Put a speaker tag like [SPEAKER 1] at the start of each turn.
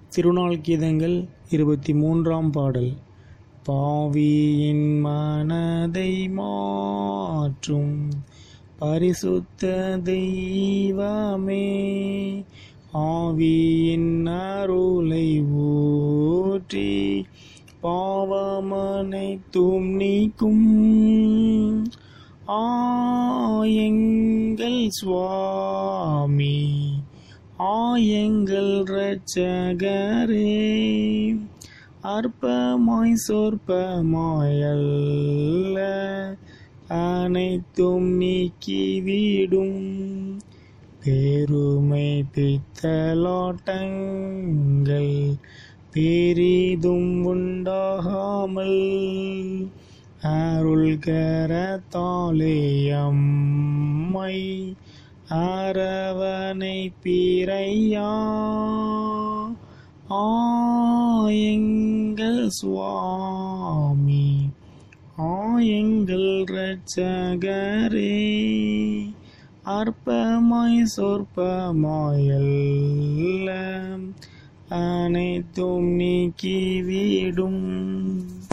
[SPEAKER 1] திருநாள் கீதங்கள் இருபத்தி மூன்றாம் பாடல் பாவியின் மனதை மாற்றும் பரிசுத்த தெய்வமே ஆவியின் அருளை ஊற்றி பாவமனைத்தும் நீக்கும் ஆயங்கள் சுவாமி ஆயங்கள் இரட்சகரே அற்பமாய் சொற்பமாயல்ல அனைத்தும் நீக்கிவிடும் பெருமை பித்தலாட்டங்கள் பெரிதும் உண்டாகாமல் அருள்கரத்தாலே அம்மை அரவனை பிறையா ஆயங்கள் சுவாமி ஆயங்கள் இரட்சகரே அற்பமாய் சொற்பமாயல்ல அனைத்தும் நீக்கிவிடும்